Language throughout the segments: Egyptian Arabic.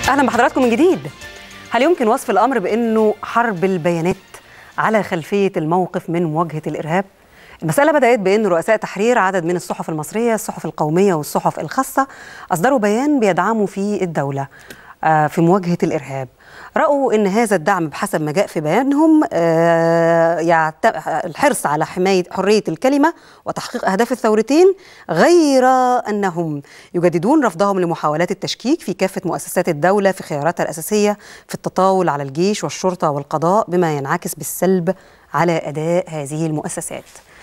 اهلا بحضراتكم من جديد هل يمكن وصف الامر بانه حرب البيانات على خلفيه الموقف من مواجهه الارهاب المسألة بدأت بأن رؤساء تحرير عدد من الصحف المصرية الصحف القومية والصحف الخاصة أصدروا بيان بيدعموا فيه الدولة آه، في مواجهة الإرهاب رأوا أن هذا الدعم بحسب ما جاء في بيانهم آه، يعت- الحرص على حماية حرية الكلمة وتحقيق أهداف الثورتين غير أنهم يجددون رفضهم لمحاولات التشكيك في كافة مؤسسات الدولة في خياراتها الأساسية في التطاول على الجيش والشرطة والقضاء بما ينعكس بالسلب على أداء هذه المؤسسات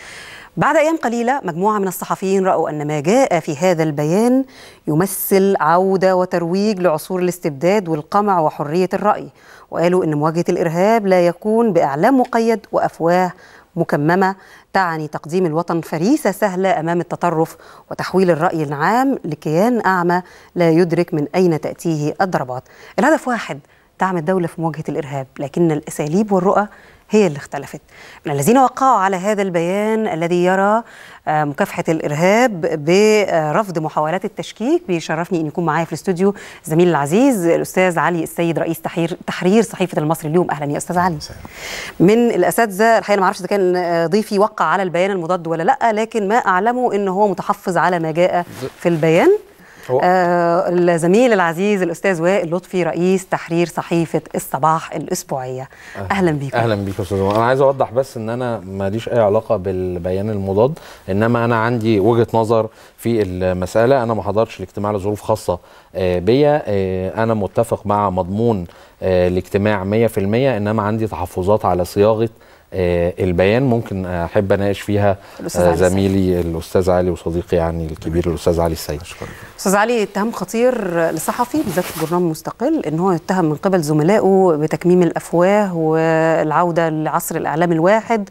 بعد أيام قليلة مجموعة من الصحفيين رأوا أن ما جاء في هذا البيان يمثل عودة وترويج لعصور الاستبداد والقمع وحرية الرأي وقالوا أن مواجهة الإرهاب لا يكون بإعلام مقيد وأفواه مكممة تعني تقديم الوطن فريسة سهلة أمام التطرف وتحويل الرأي العام لكيان أعمى لا يدرك من أين تأتيه الضربات الهدف واحد دعم الدولة في مواجهة الإرهاب لكن الأساليب والرؤى هي اللي اختلفت من الذين وقعوا على هذا البيان الذي يرى آه، مكافحة الإرهاب برفض محاولات التشكيك بيشرفني أن يكون معايا في الاستوديو زميلي العزيز الأستاذ علي السيد رئيس تحرير تحرير صحيفة المصري اليوم أهلا يا أستاذ علي من الأساتذة الحقيقة أنا ما أعرفش إذا كان آه، ضيفي وقع على البيان المضاد ولا لأ لكن ما أعلمه أنه هو متحفظ على ما جاء في البيان هو- آه الزميل العزيز الأستاذ وائل لطفي رئيس تحرير صحيفة الصباح الأسبوعية أهلا بيكم اهلا بيك يا استاذ عمر. انا عايز اوضح بس ان انا ماليش اي علاقه بالبيان المضاد انما انا عندي وجهه نظر في المساله انا ما حضرتش الاجتماع لظروف خاصه آه، بيا آه، انا متفق مع مضمون آه، الاجتماع 100% انما عندي تحفظات على صياغه آه، البيان ممكن احب اناقش فيها الأستاذ آه، علي السيد. زميلي الاستاذ علي وصديقي يعني الكبير الاستاذ علي السيد استاذ علي اتهام خطير لصحفي بالذات في جورنال مستقل ان هو يتهم من قبل زملائه بتكميم الافواه والعوده لعصر الاعلام الواحد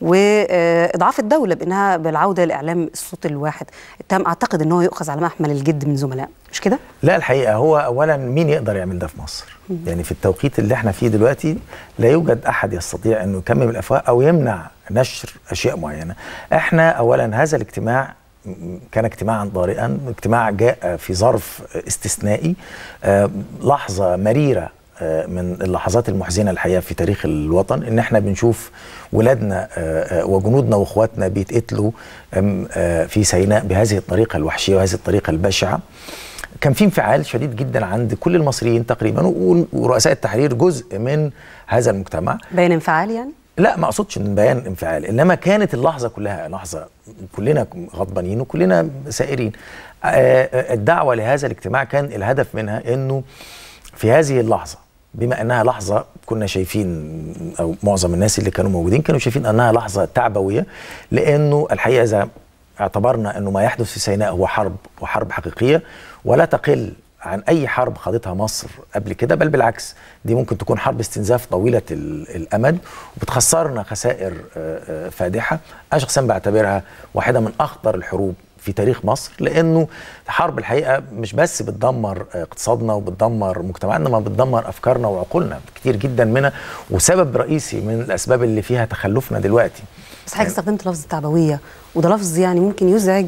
واضعاف الدوله بانها بالعوده لاعلام الصوت الواحد اتهام اعتقد ان هو يؤخذ على محمل الجد من زملاء مش كده لا الحقيقه هو اولا مين يقدر يعمل ده في مصر يعني في التوقيت اللي احنا فيه دلوقتي لا يوجد احد يستطيع انه يكمم الافواه او يمنع نشر اشياء معينه احنا اولا هذا الاجتماع م- كان اجتماعا طارئا اجتماع جاء في ظرف استثنائي آه، لحظه مريره آه، من اللحظات المحزنه الحقيقه في تاريخ الوطن ان احنا بنشوف ولادنا آه، آه، وجنودنا واخواتنا بيتقتلوا آم، آه، في سيناء بهذه الطريقه الوحشيه وهذه الطريقه البشعه كان في انفعال شديد جدا عند كل المصريين تقريبا و- ورؤساء التحرير جزء من هذا المجتمع بين انفعال يعني لا ما اقصدش ان بيان انفعال انما كانت اللحظه كلها لحظه كلنا غضبانين وكلنا سائرين آه، آه، الدعوه لهذا الاجتماع كان الهدف منها انه في هذه اللحظه بما انها لحظه كنا شايفين او معظم الناس اللي كانوا موجودين كانوا شايفين انها لحظه تعبويه لانه الحقيقه اذا اعتبرنا انه ما يحدث في سيناء هو حرب وحرب حقيقيه ولا تقل عن اي حرب خاضتها مصر قبل كده بل بالعكس دي ممكن تكون حرب استنزاف طويله ال- الامد وبتخسرنا خسائر آه، آه، فادحه انا شخصيا بعتبرها واحده من اخطر الحروب في تاريخ مصر لانه حرب الحقيقه مش بس بتدمر آه، اقتصادنا وبتدمر مجتمعنا ما بتدمر افكارنا وعقولنا كتير جدا منها وسبب رئيسي من الاسباب اللي فيها تخلفنا دلوقتي بس حضرتك استخدمت لفظ تعبويه وده لفظ يعني ممكن يزعج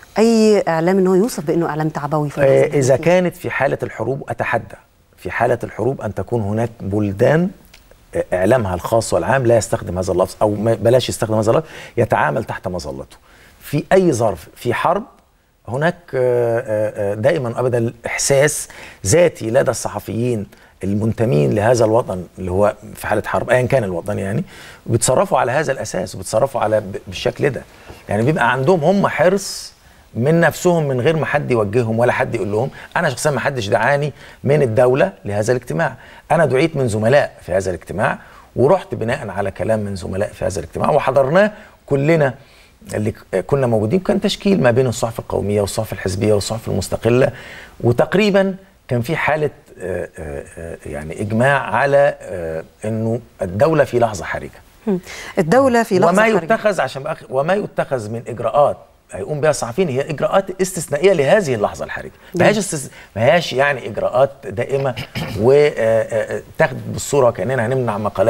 اي اعلام ان هو يوصف بانه اعلام تعبوي في اللحظة آه، دي. إذا كانت في حالة الحروب أتحدى في حالة الحروب أن تكون هناك بلدان آه، إعلامها الخاص والعام لا يستخدم هذا اللفظ أو ما- بلاش يستخدم هذا اللفظ يتعامل تحت مظلته في أي ظرف في حرب هناك آه، آه، آه، دائما أبدا إحساس ذاتي لدى الصحفيين المنتمين لهذا الوطن اللي هو في حالة حرب أيا كان الوطن يعني بيتصرفوا على هذا الأساس وبيتصرفوا على ب- بالشكل ده يعني بيبقى عندهم هم حرص من نفسهم من غير ما حد يوجههم ولا حد يقول لهم انا شخصيا ما حدش دعاني من الدوله لهذا الاجتماع انا دعيت من زملاء في هذا الاجتماع ورحت بناء على كلام من زملاء في هذا الاجتماع وحضرناه كلنا اللي ك- كنا موجودين كان تشكيل ما بين الصحف القوميه والصحف الحزبيه والصحف المستقله وتقريبا كان في حاله آه، آه، آه، يعني اجماع على آه، انه الدوله في لحظه حرجه مم. الدوله في لحظه وما حرجة. يتخذ عشان بقى وما يتخذ من اجراءات هيقوم بها الصحفيين هي اجراءات استثنائيه لهذه اللحظه الحرجه ما هياش استث... ما هياش يعني اجراءات دائمه وتاخد بالصوره كاننا هنمنع مقالات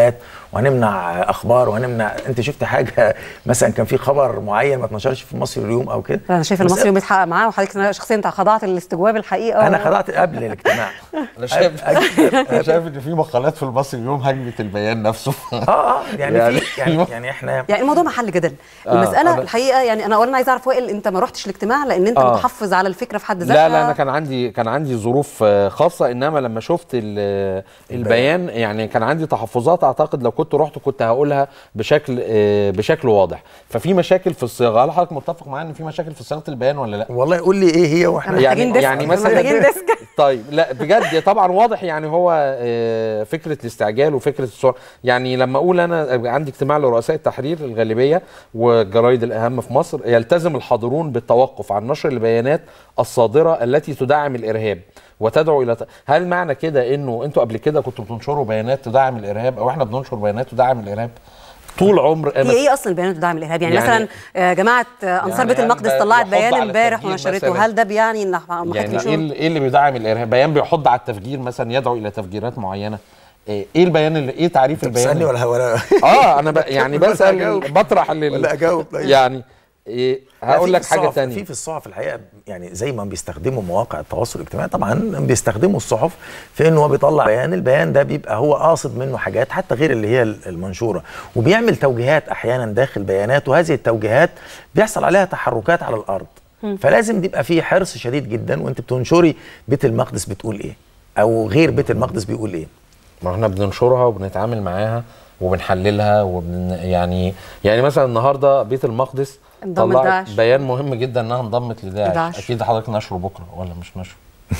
وهنمنع اخبار وهنمنع انت شفت حاجه مثلا كان في خبر معين ما اتنشرش في مصر اليوم او كده انا شايف بس المصري بيتحقق معاه وحضرتك شخصيا انت خضعت للاستجواب الحقيقه انا و- خضعت قبل الاجتماع انا شايف انا شايف ان في مقالات في المصري اليوم هجمه البيان نفسه اه اه يعني, يعني- في يعني يعني احنا يعني الموضوع محل جدل آه، المساله أنا- الحقيقه يعني انا اولا عايز اعرف وائل انت ما رحتش الاجتماع لان انت آه. متحفظ على الفكره في حد ذاتها لا لا انا كان عندي كان عندي ظروف آه، خاصه انما لما شفت ال- البيان يعني كان عندي تحفظات اعتقد لو كنت رحت كنت هقولها بشكل آه، بشكل واضح ففي مشاكل في الصياغه هل حضرتك متفق معايا ان في مشاكل في صياغه البيان ولا لا والله قول لي ايه هي واحنا يعني- محتاجين ديسك يعني مثلا- محتاجين ديسك طيب لا بجد طبعا واضح يعني هو آه، فكره الاستعجال وفكره السرعه يعني لما اقول انا أبقى عندي اجتماع لرؤساء التحرير الغالبيه والجرايد الاهم في مصر يلتزم الحاضرون بالتوقف عن نشر البيانات الصادره التي تدعم الارهاب وتدعو الى ت- هل معنى كده انه انتوا قبل كده كنتوا بتنشروا بيانات تدعم الارهاب او احنا بننشر بيانات تدعم الارهاب طول عمر هي ايه اصلا بيانات تدعم الارهاب يعني, يعني- مثلا آه، جماعه آه، انصار يعني بيت هل المقدس ده طلعت يحض بيان على امبارح التفجير ونشرته مثلاً؟ هل ده بيعني ان محمد يعني ايه بيشوف ال- ايه اللي بيدعم الارهاب بيان بيحض على التفجير مثلا يدعو الى تفجيرات معينه ايه إيه البيان اللي ايه تعريف البيان بتسالني ولا ولا اه انا ب... يعني ولا بسال أجاوب. بطرح لل... ولا أجاوب طيب. يعني إيه هقول لا، لك في حاجه الصحف- تانية في في الصحف الحقيقه يعني زي ما بيستخدموا مواقع التواصل الاجتماعي طبعا بيستخدموا الصحف في انه هو بيطلع بيان البيان ده بيبقى هو قاصد منه حاجات حتى غير اللي هي المنشوره وبيعمل توجيهات احيانا داخل بيانات وهذه التوجيهات بيحصل عليها تحركات على الارض فلازم يبقى في حرص شديد جدا وانت بتنشري بيت المقدس بتقول ايه او غير بيت المقدس بيقول ايه ما احنا بننشرها وبنتعامل معاها وبنحللها وبن يعني يعني مثلا النهارده بيت المقدس انضمت طلعت داعش. بيان مهم جدا انها انضمت لداعش لداعش. اكيد حضرتك نشره بكره ولا مش نشره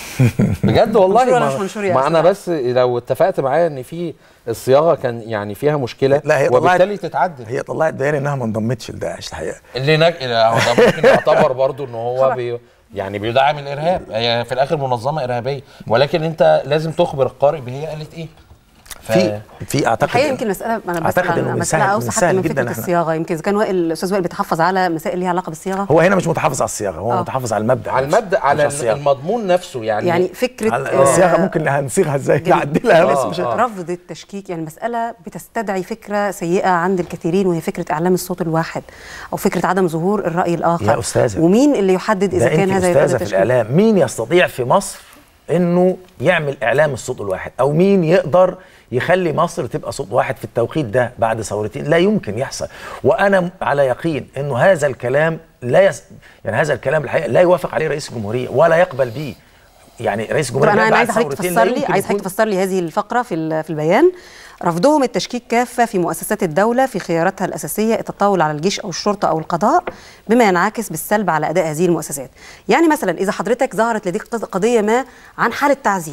بجد والله منشور ولا ما, مش منشور يا ما أستاذ انا علي؟ بس لو اتفقت معايا ان في الصياغه كان يعني فيها مشكله لا، هي طلعت- وبالتالي تتعدل هي طلعت بيان انها ما انضمتش لداعش الحقيقه اللي نج... هو ده ممكن يعتبر برضو ان هو بي... يعني بيدعم الارهاب هي في الاخر منظمه ارهابيه ولكن انت لازم تخبر القارئ بهي قالت ايه ف... في في اعتقد الحقيقه يمكن مساله انا بس أعتقد إنه من مساله سهل- اوسع من حتى سهل من جداً فكره إحنا- الصياغه يمكن اذا كان وائل الاستاذ وائل بيتحفظ على مسائل ليها علاقه بالصياغه هو هنا مش متحفظ على الصياغه هو آه. متحفظ على المبدا على نفسه، المبدا مش على الصياغة. المضمون نفسه يعني يعني فكره على آه، الصياغه ممكن هنصيغها ازاي جميل. نعدلها بس فكرة مش آه. رفض التشكيك يعني المسألة بتستدعي فكرة سيئة عند الكثيرين وهي فكرة إعلام الصوت الواحد أو فكرة عدم ظهور الرأي الآخر يا أستاذة. ومين اللي يحدد إذا ده كان انت هذا استاذه يفضل في تشكيك الاعلام مين يستطيع في مصر انه يعمل اعلام الصوت الواحد او مين يقدر يخلي مصر تبقى صوت واحد في التوقيت ده بعد ثورتين لا يمكن يحصل وانا على يقين انه هذا الكلام لا يس... يعني هذا الكلام الحقيقه لا يوافق عليه رئيس الجمهوريه ولا يقبل به يعني رئيس طب الجمهوريه أنا جاء أنا بعد عايز حضرتك ثورتين تفسر لا لي يمكن عايز حضرتك يكون- تفسر لي هذه الفقرة في ال- في البيان رفضهم التشكيك كافة في مؤسسات الدولة في خياراتها الأساسية التطاول على الجيش أو الشرطة أو القضاء بما ينعكس بالسلب على أداء هذه المؤسسات يعني مثلا إذا حضرتك ظهرت لديك قض- قضية ما عن حالة تعذيب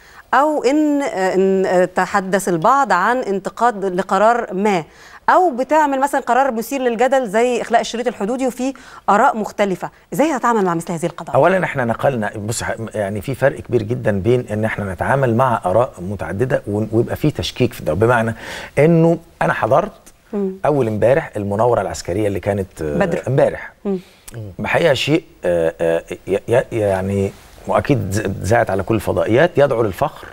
أو إن إن آه، تحدث البعض عن انتقاد لقرار ما أو بتعمل مثلا قرار مثير للجدل زي إخلاء الشريط الحدودي وفي آراء مختلفة إزاي هتعامل مع مثل هذه القضايا؟ اولا احنا نقلنا بص يعني في فرق كبير جدا بين ان احنا نتعامل مع اراء متعدده ون- ويبقى في تشكيك في ده بمعنى انه انا حضرت اول امبارح المناوره العسكريه اللي كانت آه، بدر. امبارح بحقيقه شيء آه، آه، ي- ي- يعني واكيد ز- ذاعت على كل الفضائيات يدعو للفخر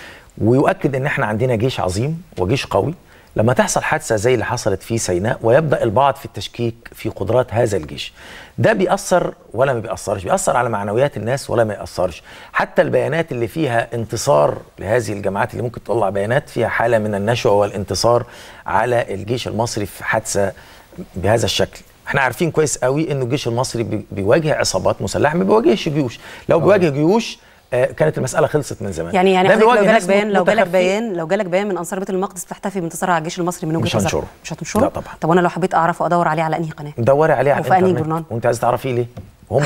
ويؤكد ان احنا عندنا جيش عظيم وجيش قوي لما تحصل حادثه زي اللي حصلت في سيناء ويبدا البعض في التشكيك في قدرات هذا الجيش ده بيأثر ولا ما بيأثرش بيأثر على معنويات الناس ولا ما يأثرش حتى البيانات اللي فيها انتصار لهذه الجماعات اللي ممكن تطلع بيانات فيها حالة من النشوة والانتصار على الجيش المصري في حادثة بهذا الشكل احنا عارفين كويس قوي انه الجيش المصري بي- بيواجه عصابات مسلحه ما بيواجهش جيوش لو بيواجه جيوش آه، كانت المساله خلصت من زمان يعني يعني ده حضرتك لو بيواجه جالك ناس بيان لو جالك متخفية. بيان لو جالك بيان من انصار بيت المقدس بتحتفي بانتصار على الجيش المصري من وجهه مش نظرك هنشره. مش هتنشره؟ لا طبعا. طب وانا لو حبيت اعرف وادور عليه على انهي قناه؟ دوري عليه على وفي أنهي الانترنت جورنال؟ وانت عايز تعرفيه ليه هم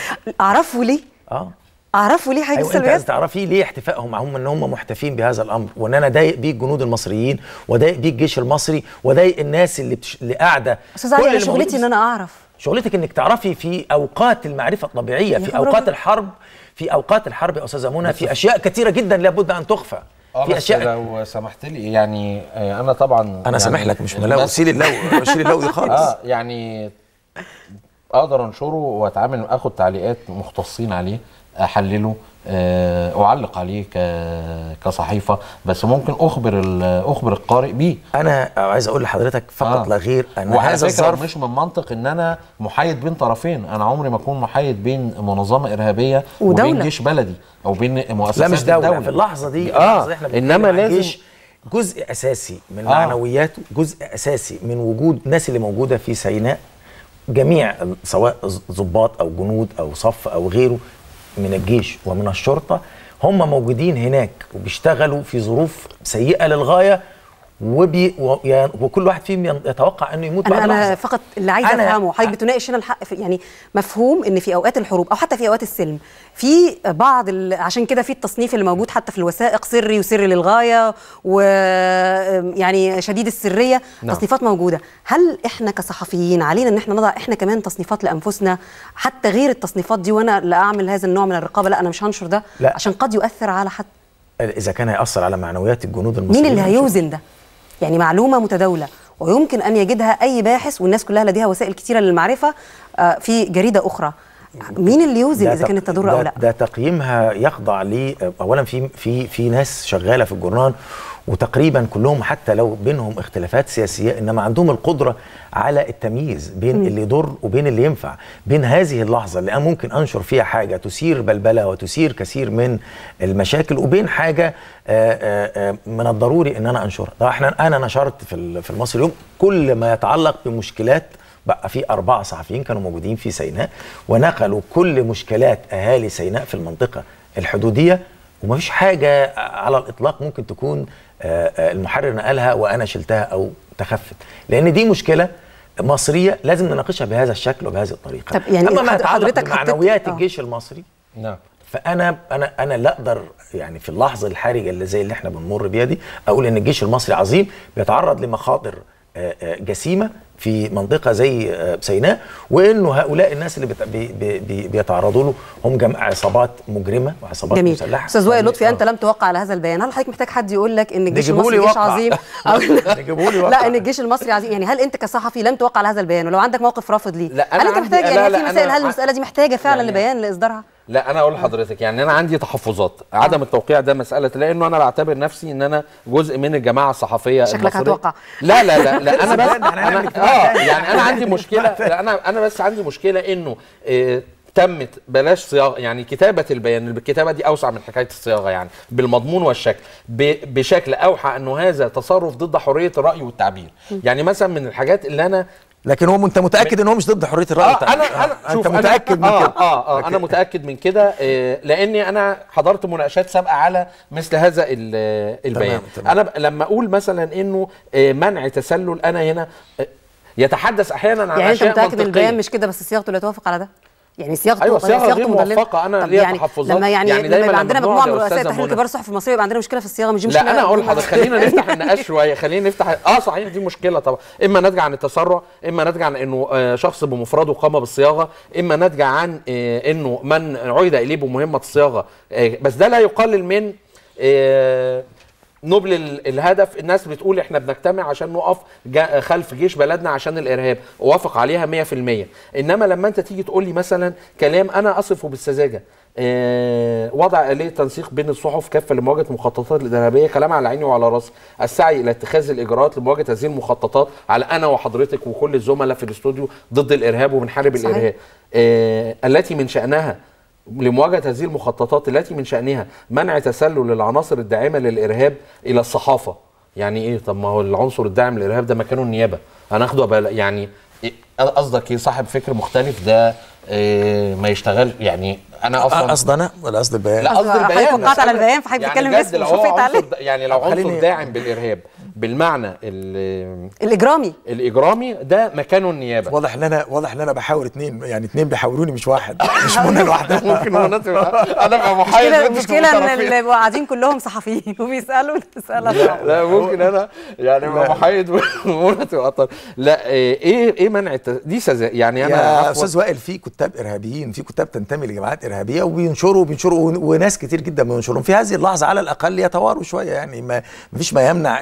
اعرفه ليه؟ اه اعرفه ليه حاجه ايوه انت عايز السلبيات؟ تعرفي ليه احتفائهم هم ان هم محتفين بهذا الامر وان انا ضايق بيه الجنود المصريين وضايق بيه الجيش المصري وضايق الناس اللي بتش... اللي قاعده استاذ كل علي انا اللي موجود شغلتي ان انا اعرف شغلتك انك تعرفي في اوقات المعرفه الطبيعيه يا في خبر اوقات أبيض. الحرب في اوقات الحرب يا استاذه منى في اشياء كثيره جدا لابد ان تخفى اه في بس اشياء لو سمحت لي يعني آه، انا طبعا انا يعني سامح لك مش ملاوي الناس- شيل اللو شيل اللو دي خالص اه يعني اقدر انشره واتعامل اخد تعليقات مختصين عليه احلله آه، اعلق عليه ك- كصحيفه بس ممكن اخبر ال- اخبر القارئ بيه انا عايز اقول لحضرتك فقط آه. لا غير ان وعلى هذا فكره الظرف مش من منطق ان انا محايد بين طرفين انا عمري ما اكون محايد بين منظمه ارهابيه ودولة. وبين جيش بلدي او بين مؤسسات لا مش دولة الدولة. في اللحظة دي آه، اللحظة دي احنا بنتكلم إنما عن لازم- جيش جزء أساسي من آه. معنوياته جزء أساسي من وجود الناس اللي موجودة في سيناء جميع سواء ضباط أو جنود أو صف أو غيره من الجيش ومن الشرطة هم موجودين هناك وبيشتغلوا في ظروف سيئة للغاية وبي و يعني وكل واحد فيهم يتوقع انه يموت انا بعد انا لحظة. فقط اللي عايزه أنا- افهمه حضرتك بتناقش هنا الحق في يعني مفهوم ان في اوقات الحروب او حتى في اوقات السلم في بعض ال- عشان كده في التصنيف اللي موجود حتى في الوثائق سري وسري للغايه ويعني شديد السريه نعم. تصنيفات موجوده هل احنا كصحفيين علينا ان احنا نضع احنا كمان تصنيفات لانفسنا حتى غير التصنيفات دي وانا لا اعمل هذا النوع من الرقابه لا انا مش هنشر ده لا. عشان قد يؤثر على حد اذا كان هيأثر على معنويات الجنود المصريين مين اللي مش- هيوزن ده؟ يعني معلومة متداولة ويمكن أن يجدها أي باحث والناس كلها لديها وسائل كثيرة للمعرفة آه، في جريدة أخرى مين اللي يوزن ده إذا تق- كانت تضر ده أو لا؟ ده تقييمها يخضع ل اولا في في في ناس شغاله في الجورنال وتقريبا كلهم حتى لو بينهم اختلافات سياسيه انما عندهم القدره على التمييز بين اللي يضر وبين اللي ينفع بين هذه اللحظه اللي انا ممكن انشر فيها حاجه تثير بلبله وتثير كثير من المشاكل وبين حاجه آه، آه، آه، من الضروري ان انا انشرها ده احنا انا نشرت في ال- في المصري اليوم كل ما يتعلق بمشكلات بقى في أربعة صحفيين كانوا موجودين في سيناء ونقلوا كل مشكلات أهالي سيناء في المنطقة الحدودية ومفيش حاجة على الإطلاق ممكن تكون آه، آه، المحرر نقلها وأنا شلتها أو تخفت لأن دي مشكلة مصرية لازم نناقشها بهذا الشكل وبهذه الطريقة طب يعني أما ما حض- يتعلق حضرتك حطيت- بمعنويات آه. الجيش المصري نعم فانا انا انا لا اقدر يعني في اللحظه الحرجه اللي زي اللي احنا بنمر بيها دي اقول ان الجيش المصري عظيم بيتعرض لمخاطر آه، آه، جسيمه في منطقه زي آه، سيناء وانه هؤلاء الناس اللي بت- بي بي بي بيتعرضوا له هم جماعه عصابات مجرمه وعصابات جميل مسلحه استاذ وائل لطفي آه. انت لم توقع على هذا البيان هل حضرتك محتاج حد يقول لك ان الجيش نجيبوا لي المصري جيش وقع. عظيم او نجيبوا لي وقع. لا ان الجيش المصري عظيم يعني هل انت كصحفي لم توقع على هذا البيان ولو عندك موقف رافض ليه لا، أنا هل انت عندي- محتاج لا، يعني لا، في أنا مسائل هل ع- المساله دي محتاجه فعلا يعني- لبيان لاصدارها لا انا اقول لحضرتك يعني انا عندي تحفظات عدم التوقيع ده مساله لانه انا بعتبر نفسي ان انا جزء من الجماعه الصحفيه شكلك المصرية. هتوقع. لا لا لا, لا انا بس ده احنا هنعمل أنا اجتماع اه تاني. يعني انا عندي مشكله لا انا انا بس عندي مشكله انه إيه تمت بلاش صياغه يعني كتابه البيان الكتابه دي اوسع من حكايه الصياغه يعني بالمضمون والشكل ب- بشكل اوحى انه هذا تصرف ضد حريه الراي والتعبير يعني مثلا من الحاجات اللي انا لكن هو انت متاكد ان هو مش ضد حريه الراي اه والتعبير. انا انا انت شوف متاكد أنا من آه كده اه اه انا متاكد من كده آه لاني انا حضرت مناقشات سابقه على مثل هذا ال- البيان تمام. انا ب- لما اقول مثلا انه آه منع تسلل انا هنا آه يتحدث احيانا عن يعني انت اشياء متاكد ان البيان منطقيه مش كده بس صياغته لا توافق على ده يعني صياغته أيوة، صياغة غير مضللة. موفقة، أنا طب ليا يعني تحفظات. لما يعني, يعني لما دايماً يبقى لما عندنا بنقعد مجموعه يا من رؤساء أستاذة تحرير منى- كبار الصحف المصريه يبقى عندنا مشكله في الصياغه مش دي مشكله لا انا اقول لحضرتك خلينا نفتح النقاش شويه خلينا نفتح اه صحيح دي مشكله طبعا اما ناتجه عن التسرع اما ناتجه عن انه آه شخص بمفرده قام بالصياغه اما ناتجه عن آه انه من عيد اليه بمهمه الصياغه آه بس ده لا يقلل من آه نبل ال- الهدف الناس بتقول احنا بنجتمع عشان نقف جا- خلف جيش بلدنا عشان الارهاب اوافق عليها 100% انما لما انت تيجي تقول لي مثلا كلام انا اصفه بالسذاجه آه، وضع آلية تنسيق بين الصحف كافة لمواجهة المخططات الإرهابية كلام على عيني وعلى راسي السعي إلى اتخاذ الإجراءات لمواجهة هذه المخططات على أنا وحضرتك وكل الزملاء في الاستوديو ضد الإرهاب وبنحارب صحيح. الإرهاب آه، التي من شأنها لمواجهة هذه المخططات التي من شأنها منع تسلل العناصر الداعمة للإرهاب إلى الصحافة يعني إيه طب ما هو العنصر الداعم للإرهاب ده مكانه النيابة هناخده بل... يعني إيه؟ قصدك ايه صاحب فكر مختلف ده إيه ما يشتغل يعني انا اصلا قصد انا ولا قصد البيان؟ لا قصدي حضرتك البيان وقعت على بس أنا- البيان فحضرتك يعني بتتكلم بجد باسمه لو هو وشفقت عنصر عليه. د- يعني لو عنصر خليني- داعم بالارهاب بالمعنى ال- الاجرامي الاجرامي ده مكانه النيابه واضح ان انا واضح ان انا بحاور اتنين يعني اتنين بيحاوروني مش واحد مش منى لوحدها ممكن هو ناس يبقى- انا ابقى محايد المشكله وانتوا المشكله ان متطرفين. اللي بيبقوا قاعدين كلهم صحفيين وبيسالوا الاسئله لا, صعبه لا ممكن انا يعني ابقى محايد ومنى تبقى طر- لا ايه ايه منع الت- دي سذا يعني انا يا عفواً- استاذ وائل في كتاب ارهابيين في كتاب تنتمي لجماعات ارهابيه وبينشروا بينشروا ون- وناس كتير جدا بينشرهم في هذه اللحظه على الاقل يتواروا شويه يعني ما فيش ما يمنع ان هم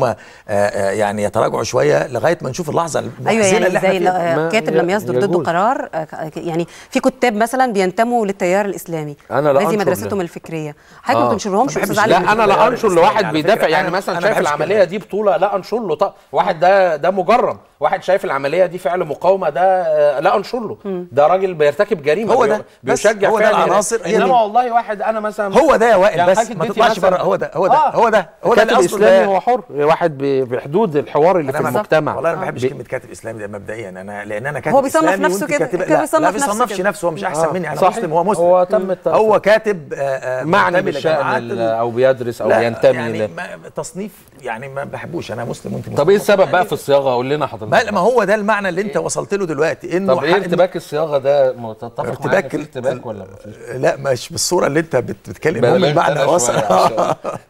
هم يعني يتراجعوا شويه لغايه ما نشوف اللحظه ايوه المحزنه يعني اللي احنا زي فيها ما- كاتب ي- لم يصدر ضده يجوز. قرار آه، ك- يعني في كتاب مثلا بينتموا للتيار الاسلامي أنا لا هذه أنشر مدرستهم له. الفكريه حضرتك ما آه. تنشرهمش ما استاذ بحبش- علي لا اللي انا بيجي لا التيار انشر الإسلامي لواحد على بيدافع فكرة يعني أنا- مثلا أنا شايف بحبش العمليه كده. دي بطوله لا انشر له طب واحد ده ده مجرم واحد شايف العمليه دي فعل مقاومه ده آه، لا انشر له ده راجل بيرتكب جريمه هو بي- ده. بس بيشجع هو ده فعل العناصر هي انما دي. والله واحد انا مثلا هو ده يا وائل يعني بس حضرتك ما اديتي تطلعش مثلا- بره هو ده هو ده آه. هو ده هو ده كاتب اللي أصله اسلامي ده. هو حر واحد ب- بحدود الحوار اللي في انا ما- المجتمع والله انا ما بحبش بي- كلمه كاتب اسلامي ده مبدئيا انا لان انا كاتب هو بيصنف إسلامي نفسه وأنت كده، كاتبة- كده لا بيصنف لا نفسه بيصنفش كده. نفسه هو مش احسن آه، مني انا صحيح. مسلم وهو مسلم هو تم الت- هو كاتب آه، آه، معني منتمي بالشأن لجماعات ال- ال- او بيدرس او لا ينتمي يعني ل- ما تصنيف يعني ما بحبوش انا مسلم وانت مسلم طب ايه السبب بقى في الصياغه قول لنا حضرتك بقى ما هو ده المعنى اللي انت وصلت له دلوقتي انه طب ايه حق- ارتباك الصياغه ده متتفق معاك ارتباك في ال- ارتباك ولا مفيش لا مش بالصوره اللي انت بت- بتتكلم بلاش المهم المعنى أنا وصل شوية عشان-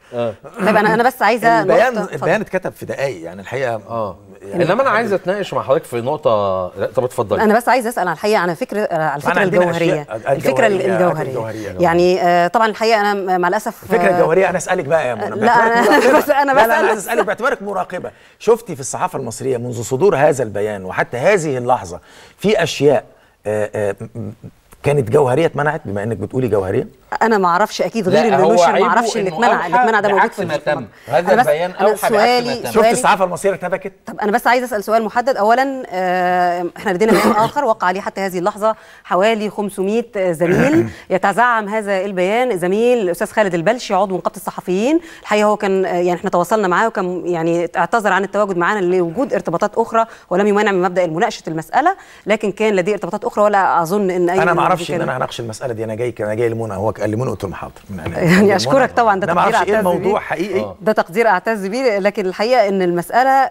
طيب انا انا بس عايزه البيان نقطة- اتفضل. البيان اتكتب في دقائق يعني الحقيقه اه يعني انما انا عايز اتناقش مع حضرتك في نقطه لا طب اتفضلي انا بس عايزه اسال عن الحقيقه عن فكره على الفكره عندنا الجوهريه أشياء الفكره الجوهرية، الجوهريه الجوهرية. يعني آه، طبعا الحقيقه انا مع الاسف الفكره آه، الجوهريه انا اسالك بقى يا منى لا، أنا- باعتبارك بس أنا لا، لا بسأل انا عايز بس. اسالك باعتبارك مراقبه شفتي في الصحافه المصريه منذ صدور هذا البيان وحتى هذه اللحظه في اشياء آه، آه، م- م- كانت جوهريه اتمنعت بما انك بتقولي جوهريه انا ما اعرفش اكيد لا، غير اللي هو نشر ما عيبه اعرفش اللي إنه اتمنع اللي أوحى اتمنع ده موجود بعكس في ما الفيلم. تم. هذا أنا بس- البيان أنا أوحى بعكس ما سؤالي تم. شفت سؤالي- الصحافه المصريه ارتبكت طب انا بس عايزه اسال سؤال محدد اولا آه، احنا لدينا بيان اخر وقع عليه حتى هذه اللحظه حوالي 500 زميل يتزعم هذا البيان زميل الاستاذ خالد البلشي عضو نقابه الصحفيين الحقيقه هو كان آه، يعني احنا تواصلنا معاه وكان يعني اعتذر عن التواجد معنا لوجود ارتباطات اخرى ولم يمانع من مبدا مناقشه المساله لكن كان لديه ارتباطات اخرى ولا اظن ان اي انا من ما اعرفش ان كان- انا هناقش المساله دي انا جاي انا جاي لمنى هو قال لي منى قلت له حاضر من عينيا. يعني منى. أشكرك طبعاً، ده انا ما تقدير اعرفش ايه أعتز بيه. الموضوع حقيقي ده تقدير اعتز بيه لكن الحقيقه ان المساله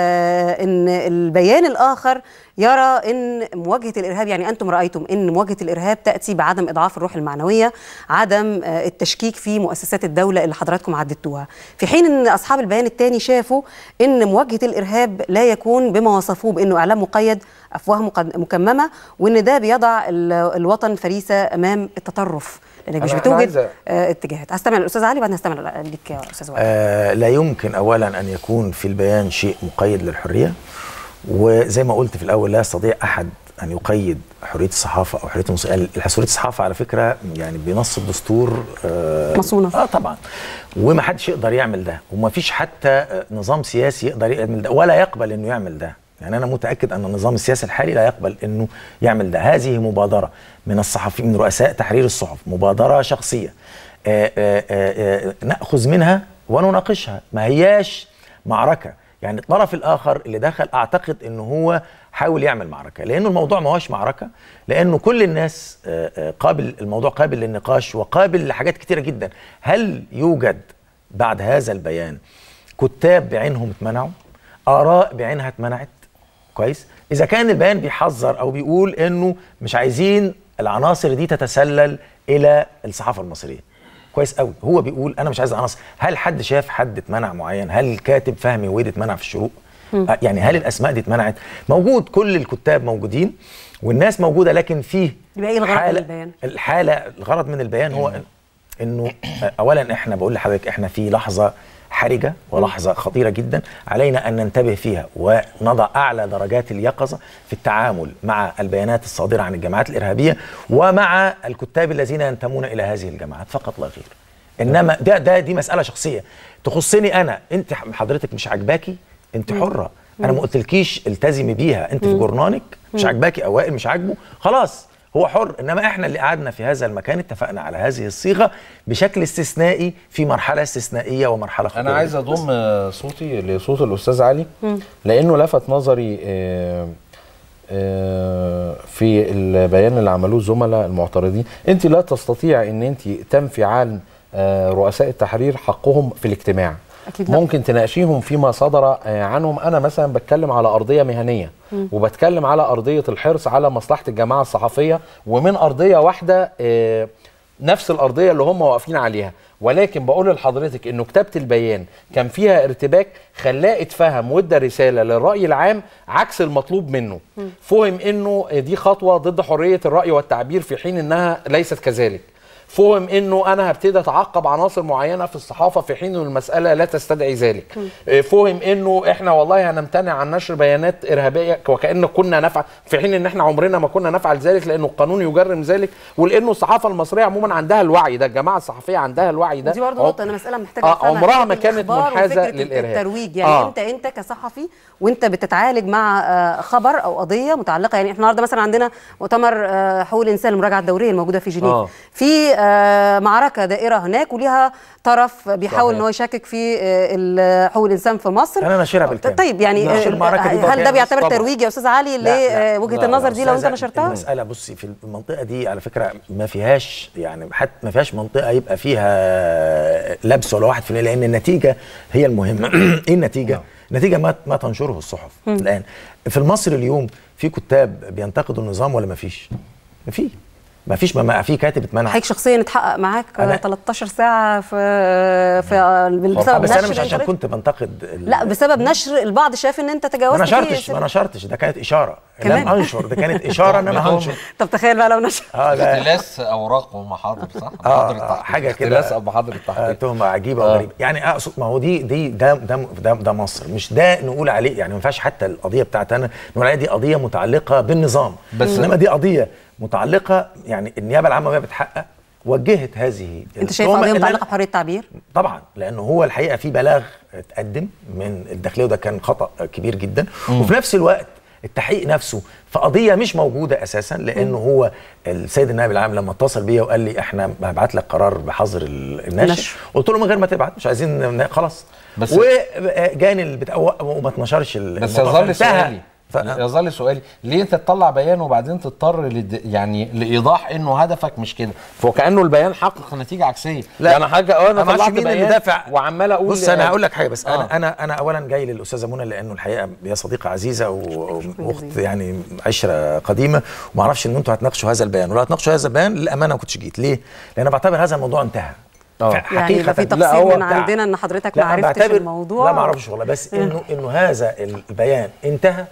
آه ان البيان الاخر يرى ان مواجهه الارهاب يعني انتم رايتم ان مواجهه الارهاب تاتي بعدم اضعاف الروح المعنويه عدم آه التشكيك في مؤسسات الدوله اللي حضراتكم عددتوها في حين ان اصحاب البيان الثاني شافوا ان مواجهه الارهاب لا يكون بما وصفوه بانه اعلام مقيد افواه مقد- مكممه وان ده بيضع ال- الوطن فريسه امام التطرف لانك مش أنا- أنا بتوجد عايزة- آه اتجاهات هستمع للاستاذ علي بعدين هستمع ليك يا استاذ وائل آه لا يمكن اولا ان يكون في البيان شيء مقيد للحريه وزي ما قلت في الاول لا يستطيع احد ان يقيد حريه الصحافه او حريه المص... حريه الصحافه على فكره يعني بنص الدستور آه مصونة. اه طبعا وما حدش يقدر يعمل ده وما فيش حتى آه، نظام سياسي يقدر يعمل ده ولا يقبل انه يعمل ده يعني انا متاكد ان النظام السياسي الحالي لا يقبل انه يعمل ده هذه مبادره من الصحفيين من رؤساء تحرير الصحف مبادره شخصيه آه آه آه آه ناخذ منها ونناقشها ما هياش معركه يعني الطرف الاخر اللي دخل اعتقد انه هو حاول يعمل معركه لانه الموضوع ما هوش معركه لانه كل الناس آه، آه، قابل الموضوع قابل للنقاش وقابل لحاجات كتيره جدا هل يوجد بعد هذا البيان كتاب بعينهم اتمنعوا اراء بعينها اتمنعت كويس اذا كان البيان بيحذر او بيقول انه مش عايزين العناصر دي تتسلل الى الصحافه المصريه كويس قوي هو بيقول انا مش عايز عناصر هل حد شاف حد اتمنع معين هل الكاتب فهمي ويد اتمنع في الشروق آه، يعني هل الاسماء دي اتمنعت موجود كل الكتاب موجودين والناس موجوده لكن فيه يبقى إيه الغرض من حالة- البيان؟ الحاله الغرض من البيان هو انه اولا احنا بقول لحضرتك احنا في لحظه حرجه ولحظه خطيره جدا علينا ان ننتبه فيها ونضع اعلى درجات اليقظه في التعامل مع البيانات الصادره عن الجماعات الارهابيه ومع الكتاب الذين ينتمون الى هذه الجماعات فقط لا غير انما ده ده دي مساله شخصيه تخصني انا انت حضرتك مش عاجباكي انت حره انا ما قلتلكيش التزمي بيها انت في جورنانك مش عاجباكي اوائل مش عاجبه خلاص هو حر انما احنا اللي قعدنا في هذا المكان اتفقنا على هذه الصيغه بشكل استثنائي في مرحله استثنائيه ومرحله خطيره انا عايز جداً. اضم آه، صوتي لصوت الاستاذ علي لانه لفت نظري آه، آه، في البيان اللي عملوه الزملاء المعترضين انت لا تستطيع ان انت تنفي عن آه، رؤساء التحرير حقهم في الاجتماع أكيد لا. ممكن تناقشيهم فيما صدر آه، عنهم انا مثلا بتكلم على ارضيه مهنيه وبتكلم على ارضيه الحرص على مصلحه الجماعه الصحفيه ومن ارضيه واحده آه، نفس الارضيه اللي هم واقفين عليها ولكن بقول لحضرتك انه كتابه البيان كان فيها ارتباك خلاه اتفهم وادى رساله للراي العام عكس المطلوب منه فهم انه دي خطوه ضد حريه الراي والتعبير في حين انها ليست كذلك فهم انه انا هبتدي اتعقب عناصر معينه في الصحافه في حين إن المساله لا تستدعي ذلك آه، فهم انه احنا والله هنمتنع عن نشر بيانات ارهابيه وكان كنا نفعل في حين ان احنا عمرنا ما كنا نفعل ذلك لانه القانون يجرم ذلك ولانه الصحافه المصريه عموما عندها الوعي ده الجماعه الصحفيه عندها الوعي ده دي برضه عم- نقطة أنا مسألة محتاجة آه، أفهمها. عمرها ما فكرة كانت الإخبار منحازة وفكرة للإرهاب. الترويج يعني آه. أنت أنت كصحفي وأنت بتتعالج مع آه، خبر أو قضية متعلقة يعني إحنا النهارده مثلا عندنا مؤتمر آه، حقوق الإنسان المراجعة الدورية الموجودة في جنيف آه. في آه، معركة دائرة هناك وليها طرف بيحاول صحيح. إن هو يشكك في آه، ال- حقوق الإنسان في مصر أنا ناشرها بالكامل. طيب يعني ناشر آه، المعركة دي هل ده بالكامل. بيعتبر طبعاً. ترويج يا أستاذ علي لا، لا. لوجهة لا، النظر دي لو أنت أستاذة، نشرتها؟ المسألة بصي في المنطقة دي على فكرة ما فيهاش يعني حتى ما فيهاش منطقة يبقى فيها لبس ولا واحد في المية، لأن النتيجة هي المهمة إيه النتيجة؟ النتيجة ما ما تنشره الصحف الآن في المصري اليوم في كتاب بينتقدوا النظام ولا ما فيش؟ ما في ما فيش ما في كاتب اتمنع حضرتك شخصيا اتحقق معاك أنا- 13 ساعة في في بسبب بس انا نشر مش عشان الإنترنت. كنت بنتقد ال- لا بسبب نشر البعض شاف ان انت ما تجاوزت نشرتش فيه. ما نشرتش ده كانت اشاره كمان؟ لم انشر ده كانت اشاره ان انا هنشر طب تخيل بقى لو نشر اه ده اختلاس اوراق ومحاضر صح؟ آه، محاضر التحقيق. حاجة كده. اختلاس محاضر آه التحقيق تهمه عجيبه آه. وغريبه يعني اقصد ما هو دي دي ده ده ده, ده مصر مش ده نقول عليه يعني ما ينفعش حتى القضيه بتاعتنا نقول عليها دي قضيه متعلقه بالنظام بس- بس انما دي قضيه متعلقه يعني النيابه العامه وهي بتحقق وجهت هذه انت شايف التهمة قضيه اللي أنا- متعلقه بحريه التعبير طبعا لانه هو الحقيقه في بلاغ اتقدم من الداخليه وده كان خطا كبير جدا وفي نفس الوقت التحقيق نفسه في قضيه مش موجوده اساسا لانه هو السيد النائب العام لما اتصل بيا وقال لي احنا هبعت لك قرار بحظر ال- النشر النشر. قلت له من غير ما تبعت مش عايزين ن- خلاص بس- وجاني البتاع وما اتنشرش ال- بس الموضوع يظل فانتهى. سؤالي ف... يظل سؤالي ليه انت تطلع بيان وبعدين تضطر لد... يعني لايضاح انه هدفك مش كده فكانه البيان حقق نتيجه عكسيه لا. يعني حاجه اه انا ما أعرفش طلعت مين اللي بيان دافع وعمال اقول بص انا هقول لك حاجه بس آه. انا انا انا اولا جاي للاستاذه منى لانه الحقيقه هي صديقه عزيزه و- واخت جزيلا. يعني عشره قديمه وما اعرفش ان انتوا هتناقشوا هذا البيان ولو هتناقشوا هذا البيان للامانه ما كنتش جيت ليه؟ لان بعتبر هذا الموضوع انتهى آه. يعني يبقى في لا، تقصير هو من بتاع- عندنا ان حضرتك لا، ما عرفتش بعتبر- الموضوع لا ما اعرفش والله بس انه انه هذا البيان انتهى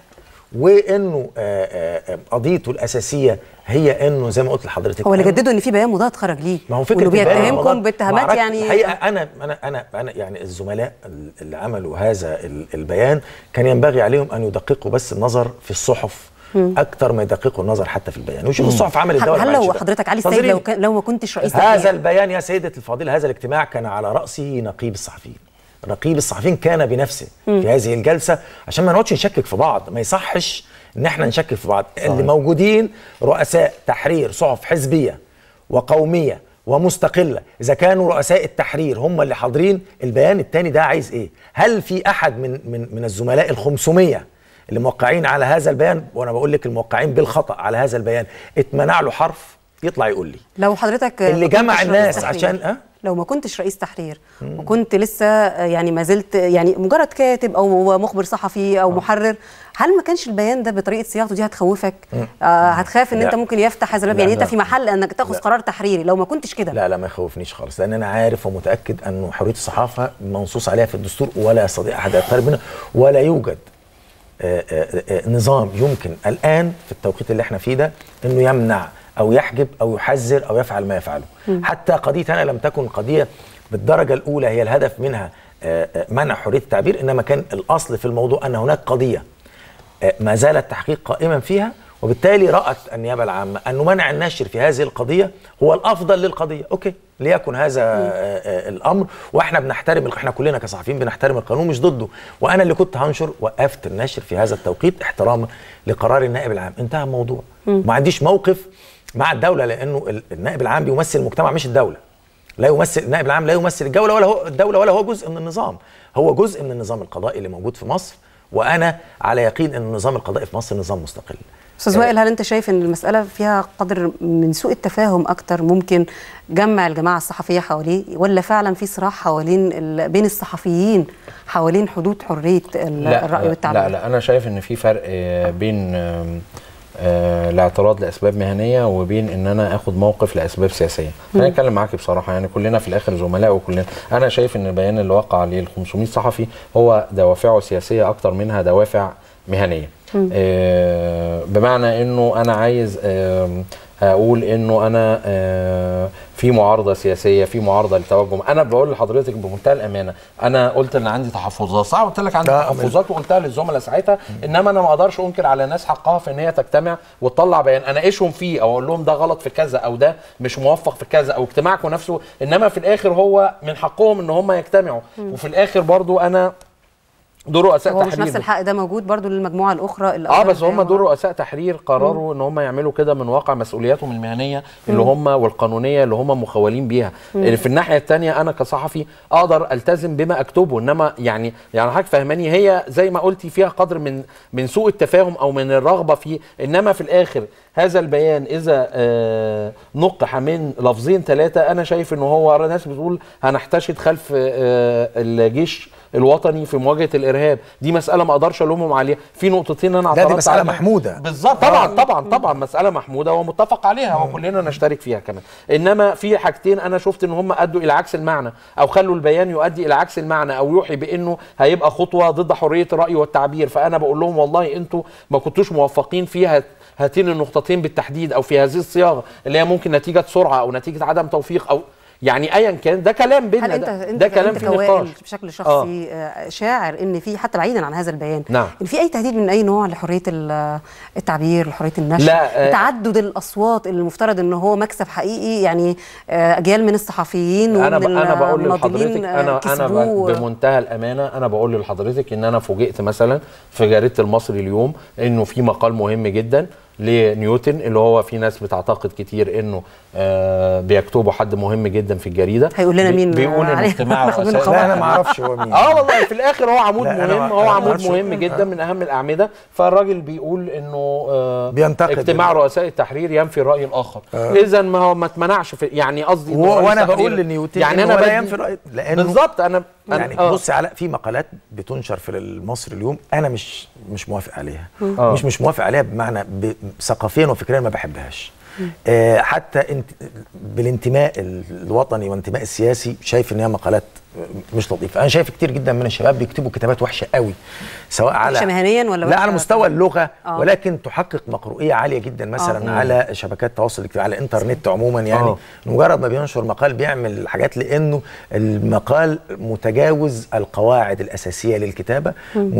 وانه آه، آه، آه، قضيته الاساسيه هي انه زي ما قلت لحضرتك هو اللي أنا- جددوا ان في بيان مضاد خرج ليه ما هو فكره وانه البيان بيتهمكم والمضاد باتهامات معركة- يعني الحقيقه انا انا انا انا يعني الزملاء اللي عملوا هذا ال- البيان كان ينبغي عليهم ان يدققوا بس النظر في الصحف اكتر ما يدققوا النظر حتى في البيان وشوف الصحف عملت هل, ده ولا هل ما عملتش لو ده. حضرتك علي السيد ناظرين. لو كان لو ما كنتش رئيس هذا تحرير البيان يا سيدة الفاضلة هذا الاجتماع كان على رأسه نقيب الصحفيين نقيب الصحفيين كان بنفسه في هذه الجلسة عشان ما نقعدش نشكك في بعض ما يصحش ان احنا نشكك في بعض اللي موجودين رؤساء تحرير صحف حزبية وقومية ومستقلة إذا كانوا رؤساء التحرير هم اللي حاضرين البيان التاني ده عايز إيه؟ هل في أحد من من من الزملاء الخمسمية اللي موقعين على هذا البيان وأنا بقول لك الموقعين بالخطأ على هذا البيان اتمنع له حرف يطلع يقول لي لو حضرتك اللي ما جمع كنتش الناس رئيس عشان- تحرير، أه؟ لو ما كنتش رئيس تحرير وكنت لسه آه، يعني ما زلت يعني مجرد كاتب او مخبر صحفي او محرر هل ما كانش البيان ده بطريقه صياغته دي هتخوفك آه هتخاف ان لا. انت ممكن يفتح هذا الباب لا، يعني انت لا. في محل انك تاخذ لا. قرار تحريري لو ما كنتش كده لا لا ما يخوفنيش خالص لان انا عارف ومتاكد انه حريه الصحافه منصوص عليها في الدستور ولا يستطيع احد يقترب منها ولا يوجد آه، آه، آه، نظام يمكن الان في التوقيت اللي احنا فيه ده انه يمنع او يحجب او يحذر او يفعل ما يفعله حتى قضيه انا لم تكن قضيه بالدرجه الاولى هي الهدف منها آه، آه، منع حريه التعبير انما كان الاصل في الموضوع ان هناك قضيه آه، ما زال التحقيق قائما فيها وبالتالي رأت النيابة العامة أن منع النشر في هذه القضية هو الأفضل للقضية أوكي ليكن هذا آه، آه، الأمر وإحنا بنحترم إحنا كلنا كصحفيين بنحترم القانون مش ضده وأنا اللي كنت هنشر وقفت النشر في هذا التوقيت احتراما لقرار النائب العام انتهى الموضوع ما عنديش موقف مع الدولة لأنه ال- النائب العام بيمثل المجتمع مش الدولة لا يمثل النائب العام لا يمثل الدولة ولا هو الدولة ولا هو جزء من النظام هو جزء من النظام القضائي اللي موجود في مصر وانا على يقين ان النظام القضائي في مصر نظام مستقل استاذ وائل هل انت شايف ان المساله فيها قدر من سوء التفاهم اكتر ممكن جمع الجماعه الصحفيه حواليه ولا فعلا في صراع حوالين ال- بين الصحفيين حوالين حدود حريه ال- الراي والتعبير لا لا انا شايف ان في فرق آه، بين آم، آه، الاعتراض لاسباب مهنيه وبين ان انا اخد موقف لاسباب سياسيه انا اتكلم معاك بصراحه يعني كلنا في الاخر زملاء وكلنا انا شايف ان البيان اللي وقع عليه ال 500 صحفي هو دوافعه سياسيه اكتر منها دوافع مهنيه آه، بمعنى انه انا عايز آم، اقول انه انا آه، في في معارضه سياسيه في معارضه للتوجه انا بقول لحضرتك بمنتهى الامانه انا قلت ان عندي تحفظات صح قلت لك عندي لا، تحفظات وقلتها للزملاء ساعتها انما انا ما اقدرش انكر على ناس حقها في ان هي تجتمع وتطلع بيان اناقشهم فيه او اقول لهم ده غلط في كذا او ده مش موفق في كذا او اجتماعكم نفسه انما في الاخر هو من حقهم ان هم يجتمعوا وفي الاخر برضو انا دور رؤساء هو مش تحرير نفس الحق ده موجود برضو للمجموعه الاخرى اللي اه أقدر بس هم الحقيقة دول رؤساء تحرير قرروا ان هم يعملوا كده من واقع مسؤولياتهم المهنيه اللي هم والقانونيه اللي هم مخولين بيها اللي في الناحيه الثانيه انا كصحفي اقدر التزم بما اكتبه انما يعني يعني حضرتك فاهماني هي زي ما قلتي فيها قدر من من سوء التفاهم او من الرغبه فيه انما في الاخر هذا البيان اذا آه نقح من لفظين ثلاثه انا شايف ان هو ناس بتقول هنحتشد خلف آه الجيش الوطني في مواجهه الارهاب دي مساله ما اقدرش الومهم عليها في نقطتين انا لا، دي اعترضت مسألة عليهم. محمودة. بالظبط طبعا طبعا طبعا مساله محموده ومتفق عليها وكلنا نشترك فيها كمان انما في حاجتين انا شفت ان هم ادوا الى عكس المعنى او خلوا البيان يؤدي الى عكس المعنى او يوحي بانه هيبقى خطوه ضد حريه الراي والتعبير فانا بقول لهم والله انتوا ما كنتوش موفقين فيها هاتين النقطتين بالتحديد او في هذه الصياغه اللي هي ممكن نتيجه سرعه او نتيجه عدم توفيق او يعني ايا كان ده كلام بيننا هل انت ده, انت ده كلام انت في كوائل نقاش بشكل شخصي آه. شاعر ان في حتى بعيدا عن هذا البيان نعم. ان في اي تهديد من اي نوع لحريه ال- التعبير لحريه النشر لا، آه. تعدد الاصوات اللي المفترض ان هو مكسب حقيقي يعني آه، اجيال من الصحفيين انا ب... ومن انا بقول المناضلين، لحضرتك آه، انا انا كسبوه. ب... بمنتهى الامانه انا بقول لحضرتك ان انا فوجئت مثلا في جريده المصري اليوم انه في مقال مهم جدا لنيوتن اللي هو في ناس بتعتقد كتير انه آه بيكتبوا حد مهم جدا في الجريده هيقول لنا بي- مين بيقول ان عليه. اجتماع ناخد منه رؤساء خبر. لا انا ما اعرفش هو مين اه والله في الاخر هو عمود لا، أنا مهم ما- هو أنا ما عمود أعرفش. مهم جدا من اهم الاعمده فالراجل بيقول انه آه بينتقد اجتماع ال- رؤساء التحرير ينفي الراي الاخر اذا ما هو ما اتمنعش في يعني قصدي إنه و- رئيس وانا تحرير- بقول لنيوتن يعني انا ولا بدي- ينفي رأي لانه بالظبط انا أنا- يعني آه. بص على في مقالات بتنشر في المصري اليوم انا مش مش موافق عليها آه. مش مش موافق عليها بمعنى ب- ثقافيا وفكريا ما بحبهاش آه حتى انت بالانتماء الوطني والانتماء السياسي شايف ان هي مقالات مش لطيفه انا شايف كتير جدا من الشباب بيكتبوا كتابات وحشه قوي سواء على وحشة مهنياً ولا لا وحشة على مستوى اللغه آه. ولكن تحقق مقروئيه عاليه جدا مثلا آه. على شبكات التواصل الاجتماعي على الانترنت عموما يعني آه. مجرد ما بينشر مقال بيعمل حاجات لانه المقال متجاوز القواعد الاساسيه للكتابه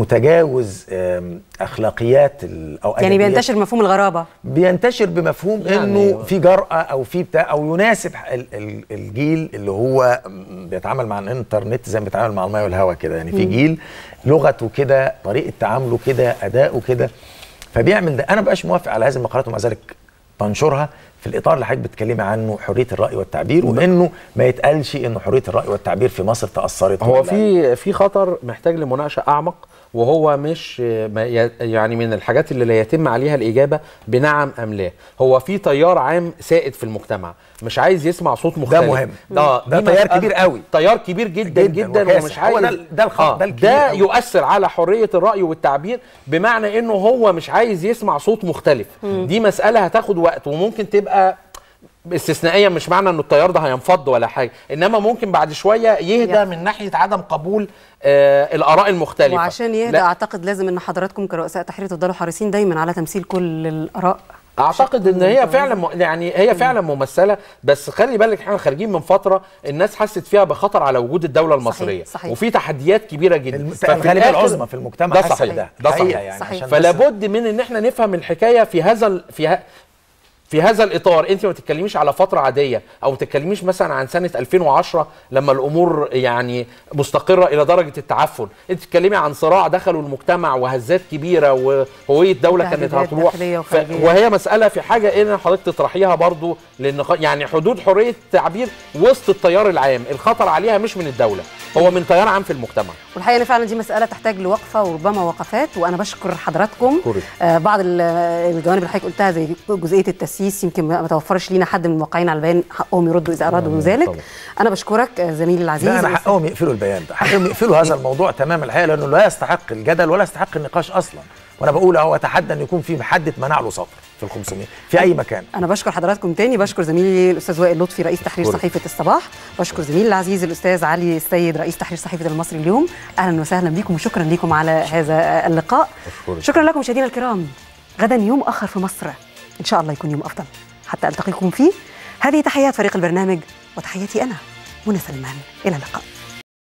متجاوز آم، اخلاقيات ال- او يعني أدبيات. بينتشر مفهوم الغرابه بينتشر بمفهوم يعني- انه في جرأه او في بتاع او يناسب ال- ال- الجيل اللي هو بيتعامل مع الانترنت زي ما بيتعامل مع الماء والهواء كده يعني في جيل لغته كده طريقه تعامله كده اداؤه كده فبيعمل ده انا مبقاش موافق على هذه المقالات ومع ذلك بنشرها في الاطار اللي حضرتك بتتكلمي عنه حريه الراي والتعبير وانه ما يتقالش انه حريه الراي والتعبير في مصر تاثرت هو ولا- في في خطر محتاج لمناقشه اعمق وهو مش ما ي- يعني من الحاجات اللي لا يتم عليها الاجابه بنعم ام لا هو في تيار عام سائد في المجتمع مش عايز يسمع صوت مختلف مهم. ده, ده دي تيار مسألة- كبير قوي. تيار كبير جدا جداً جدا, وكاسح. ومش هو عايز ده ال- ده الخ- ده الكبير ده قوي. يؤثر على حريه الراي والتعبير بمعنى انه هو مش عايز يسمع صوت مختلف دي مساله هتاخد وقت وممكن تبقى استثنائيا مش معنى ان التيار ده هينفض ولا حاجه انما ممكن بعد شويه يهدى يا. من ناحيه عدم قبول آه الاراء المختلفه وعشان يهدى لا، اعتقد لازم ان حضراتكم كرؤساء تحرير تفضلوا حريصين دايما على تمثيل كل الاراء اعتقد ان هي فعلا م... يعني هي فعلا ممثله بس خلي بالك احنا خارجين من فتره الناس حست فيها بخطر على وجود الدوله المصريه صحيح. وفي تحديات كبيره جدا الم- ففي الغالبيه الآخر- العظمى في المجتمع ده حاسة صحيح بده. ده حقيقة صحيح, يعني صحيح. عشان فلا بس- بد من ان احنا نفهم الحكايه في هذا ال... في ه... في هذا الاطار انت ما تتكلميش على فتره عاديه او ما تتكلميش مثلا عن سنه 2010 لما الامور يعني مستقره الى درجه التعفن انت بتتكلمي عن صراع دخلوا المجتمع وهزات كبيره وهويه الدوله كانت تهديدات هتروح داخلية ف... وخارجية. وهي مساله في حاجه ان حضرتك تطرحيها برضو للنقاش يعني حدود حريه التعبير وسط التيار العام الخطر عليها مش من الدوله هو من تيار عام في المجتمع والحقيقه ان فعلا دي مساله تحتاج لوقفه وربما وقفات وانا بشكر حضراتكم أشكرك. آه بعض ال- الجوانب اللي حضرتك قلتها زي جزئيه التسييس يمكن ما ما توفرش لينا حد من الموقعين على البيان حقهم يردوا اذا ارادوا ذلك طبعا. انا بشكرك آه، زميلي العزيز لا انا حقهم يقفلوا البيان ده حقهم يقفلوا هذا الموضوع تمام الحقيقه لانه لا يستحق الجدل ولا يستحق النقاش اصلا وانا بقول اهو اتحدى ان يكون في حد اتمنع له سطر في ال 500 في اي مكان انا بشكر حضراتكم تاني بشكر زميلي الاستاذ وائل لطفي رئيس تحرير أشكرك. صحيفه الصباح بشكر زميلي العزيز الاستاذ علي السيد رئيس تحرير صحيفه المصري اليوم اهلا وسهلا بكم وشكرا لكم على هذا اللقاء أشكرك. شكرا لكم مشاهدينا الكرام غدا يوم اخر في مصر ان شاء الله يكون يوم افضل حتى التقيكم فيه هذه تحيات فريق البرنامج وتحياتي أنا منى سلمان إلى اللقاء